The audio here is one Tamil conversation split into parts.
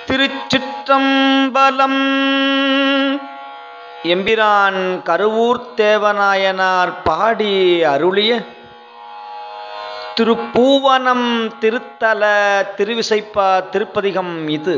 திருச்சிற்றம்பலம் எம்பிரான் கருவூர் தேவநாயனார் பாடி அருளிய திருப்பூவனம் திருத்தல திருவிசைப்பா திருப்பதிகம் இது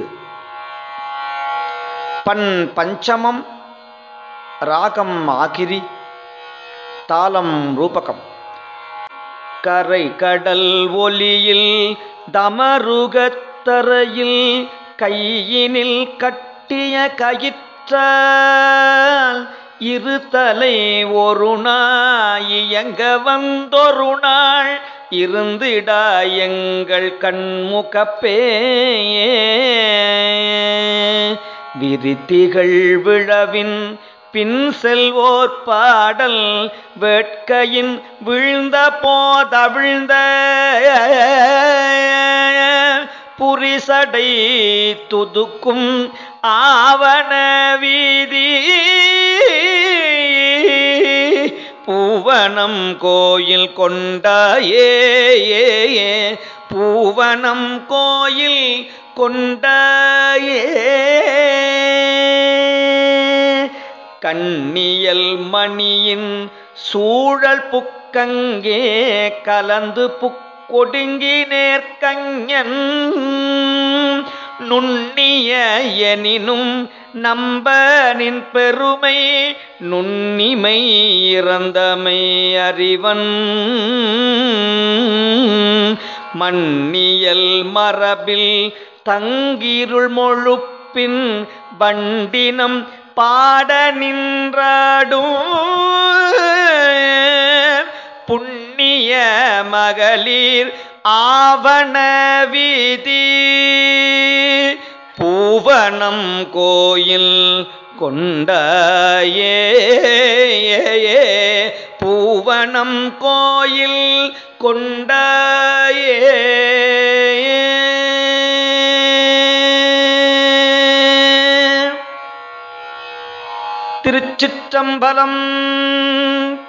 பண் பஞ்சமம் ராகம் ஆகிரி தாளம் ரூபகம் கரை கடல் ஒலியில் தமருகத்தரையில் கையினில் கட்டிய கயிற்றால் இருதலை ஒரு நாயங்க வந்தொரு நாள் இருந்திடா எங்கள் கண்முகப்பே விரித்திகள் விழவின் பின் செல்வோர் பாடல் வேட்கையின் விழுந்த போதவிழ்ந்த புரிசடை துதுக்கும் ஆவண வீதி பூவனம் கோயில் கொண்டாயே பூவனம் கோயில் கொண்டாயே கண்ணியல் மணியின் சூழல் புக்கங்கே கலந்து புக்கொடுங்கி நேர்கஞன் நுண்ணிய எனினும் நம்ப நின் பெருமை நுண்ணிமை இறந்தமை அறிவன் மன்னியல் மரபில் தங்கிருள் மொழுப்பின் வண்டினம் பாட நின்றாடும் புண்ணிய மகளிர் ஆவண வீதி பூவனம் கோயில் கொண்டாயே பூவனம் கோயில் கொண்டாயே திருச்சிற்றம்பலம்